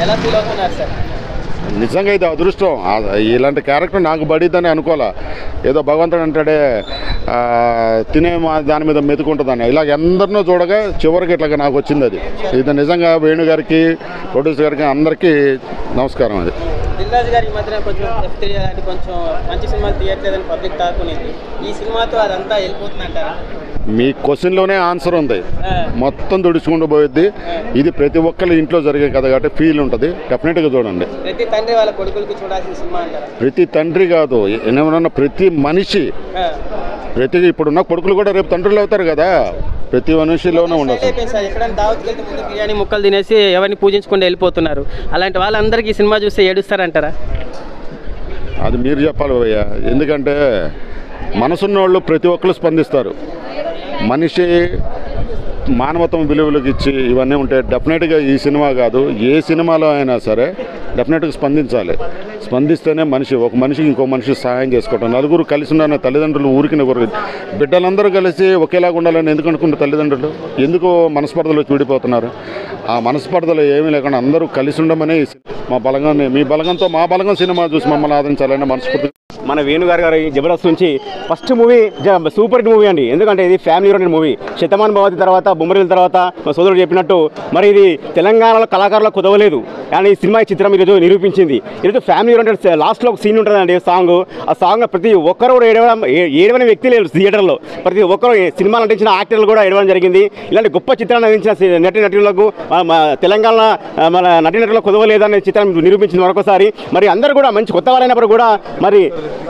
ఎలా ఫీల్ అవుతున్నారు సార్ నిజంగా ఇది అదృష్టం ఆ- ఇలాంటి క్యారెక్టర్ నాకు పడిద్దని అనుకోలే ఏదో భగవంతుడు అంటాడే ఆ, తినే మా దాని మీద మెతుకుంటుందని ఇలా ఎందరినో చూడగా చివరికి ఇట్లాగా నాకు వచ్చింది అది ఇది నిజంగా వేణు గారికి ప్రొడ్యూసర్ గారికి అందరికీ నమస్కారం అది దిల్ రాజు గారి ఈ మధ్యన కొంచెం ఎఫ్ త్రీ లాంటి కొంచెం మంచి సినిమాలు తీయట్లేదని పబ్లిక్ టాక్ ఉంది ఈ సినిమాతో అదంతా వెళ్ళిపోతుందంటారా మీ క్వశ్చన్లోనే ఆన్సర్ ఉంది ఆ, మొత్తం తుడుచుకుంటూ పోయిద్ది ఇది ప్రతి ఒక్కరి ఇంట్లో జరిగే కథ కాబట్టి ఫీల్ ఉంటుంది డెఫినెట్గా చూడండి ప్రతి తండ్రి వాళ్ళ కొడుకులకి చూడాల్సిన సినిమా అంటారా ప్రతి తండ్రి కాదు ఏమన్నా ప్రతి మనిషి ఆ, ప్రతి ఇప్పుడున్న కొడుకులు కూడా రేపు తండ్రులు అవుతారు కదా ప్రతి మనిషిలోనే స్టైల్ ఉండదు అయిపోయింది సార్ ఎక్కడైనా దావత్కి వెళ్తే ముందు బిర్యానీ ముక్కలు తినేసి ఎవరిని పూజించకుండా వెళ్ళిపోతున్నారు అలాంటి వాళ్ళందరికీ ఈ సినిమా చూస్తే ఏడుస్తారంటారా అది మీరు చెప్పాలి భయ్య ఎందుకంటే మనసున్న వాళ్ళు ప్రతి ఒక్కరు స్పందిస్తారు మనిషి మానవత్వం విలువలకు ఇచ్చి ఇవన్నీ ఉంటే డెఫినెట్గా ఈ సినిమా కాదు ఏ సినిమాలో అయినా సరే డెఫినెట్గా స్పందించాలి స్పందిస్తేనే మనిషి ఒక మనిషికి ఇంకో మనిషి సహాయం చేసుకోవటం నలుగురు కలిసి ఉన్న తల్లిదండ్రులు ఊరికి ఒకరు బిడ్డలందరూ కలిసి ఒకేలాగా ఉండాలని ఎందుకు అనుకుంటారు తల్లిదండ్రులు ఎందుకు మనస్పర్ధలు వచ్చి విడిపోతున్నారు ఆ మనస్పర్ధలు ఏమీ లేకుండా అందరూ కలిసి ఉండమని ఈ సి- మా బలగాన్ని మీ బలగంతో మా బలగం సినిమా చూసి మమ్మల్ని ఆదరించాలని మనస్ఫూర్తి మన వేణుగారు గారి జబర్దస్త్ నుంచి first movie super hit movie అండి ఎందుకంటే ఇది ఫ్యామిలీ ఓరియంటెడ్ మూవీ శతమాన్ భవతి తర్వాత బొమ్మరిల తర్వాత మా సోదరుడు చెప్పినట్టు మరి ఇది తెలంగాణలో కళాకారులకు కుదవలేదు కానీ ఈ సినిమా ఈ చిత్రం ఈరోజు నిరూపించింది ఈరోజు ఫ్యామిలీ ఓరియంటెడ్ లాస్ట్లో ఒక సీన్ ఉంటుందండి సాంగ్ ఆ సాంగ్ ప్రతి ఒక్కరు కూడా ఏడవడం ఏ- ఏడవని వ్యక్తి లేరు థియేటర్లో ప్రతి ఒక్కరు ఈ సినిమాలు నటించిన యాక్టర్లు కూడా ఏడవడం జరిగింది ఇలాంటి గొప్ప చిత్రాన్ని నటించిన సి- నటి నటులకు మన- మన తెలంగాణ ఆ, మన నటి నటులకు కుదవలేదనే చిత్రం నిరూపించింది మరొకసారి మరి అందరూ కూడా మంచి కొత్త వారైనప్పుడు కూడా మరి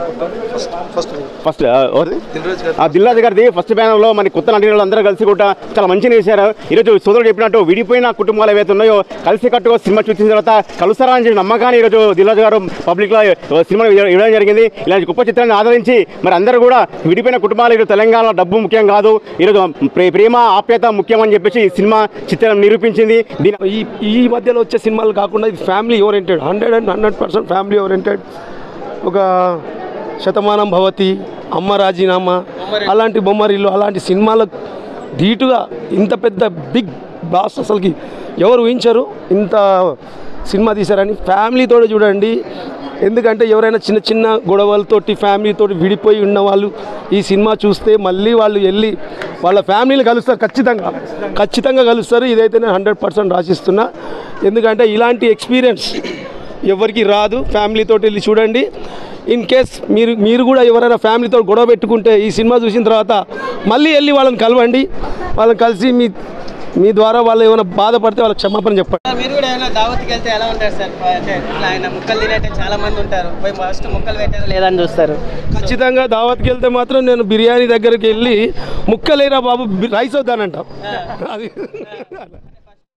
ఫస్ట్ ఆ దిల్రాజు గారిది ఫస్ట్ బ్యానర్లో మన కొత్త నటీనటులు అందరూ కలిసి కూడా చాలా మంచిగా చేశారు ఈరోజు సోదరుడు చెప్పినట్టు విడిపోయిన కుటుంబాలు ఏవైతే ఉన్నాయో కలిసి కట్టుగా సినిమా చూసిన తర్వాత కలుస్తారా అని చెప్పి నమ్మకాన్ని ఈరోజు దిల్రాజు గారు పబ్లిక్లో సినిమా ఇవ్వడం జరిగింది ఇలాంటి గొప్ప చిత్రాన్ని ఆదరించి మరి అందరూ కూడా విడిపోయిన కుటుంబాలు ఈరోజు తెలంగాణలో డబ్బు ముఖ్యం కాదు ఈరోజు ప్రే- ప్రేమ ఆప్యాయత ముఖ్యం అని చెప్పేసి ఈ సినిమా చిత్రం నిరూపించింది దీని ఈ ఈ మధ్యలో వచ్చే సినిమాలు కాకుండా ఇది family oriented hundred and hundred percent family oriented ఒక శతమానం భవతి అమ్మ రాజీనామా అలాంటి బొమ్మరిల్లు అలాంటి సినిమాలకు ధీటుగా ఇంత పెద్ద బిగ్ బాస్ అసలుకి ఎవరు ఊహించరు ఇంత సినిమా తీశారని ఫ్యామిలీతో చూడండి ఎందుకంటే ఎవరైనా చిన్న చిన్న గొడవలతోటి ఫ్యామిలీతోటి విడిపోయి ఉన్న వాళ్ళు ఈ సినిమా చూస్తే మళ్ళీ వాళ్ళు వెళ్ళి వాళ్ళ ఫ్యామిలీని కలుస్తారు ఖచ్చితంగా ఖచ్చితంగా కలుస్తారు ఇదైతే నేను హండ్రెడ్ పర్సెంట్ రాసిస్తున్నా ఎందుకంటే ఇలాంటి ఎక్స్పీరియన్స్ ఎవరికి రాదు ఫ్యామిలీతో వెళ్ళి చూడండి ఇన్ కేస్ మీరు మీరు కూడా ఎవరైనా ఫ్యామిలీతో గొడవ పెట్టుకుంటే ఈ సినిమా చూసిన తర్వాత మళ్ళీ వెళ్ళి వాళ్ళని కలవండి వాళ్ళని కలిసి మీ మీ ద్వారా వాళ్ళు ఏమైనా బాధపడితే వాళ్ళకి క్షమాపణ చెప్పండి సార్, మీరు కూడా ఏమైనా దావత్కి వెళ్తే ఎలా ఉంటారు సార్ అంటే ఇట్లా ఆయన ముక్కలు తినేటే చాలా మంది ఉంటారు పోయి ఫస్ట్ ముక్కలు పెట్టారా లేదా అని చూస్తారు ఖచ్చితంగా దావత్కి వెళ్తే మాత్రం నేను బిర్యానీ దగ్గరికి వెళ్ళి ముక్కలేరా బాబు బి- రైస్ వద్దానంట అది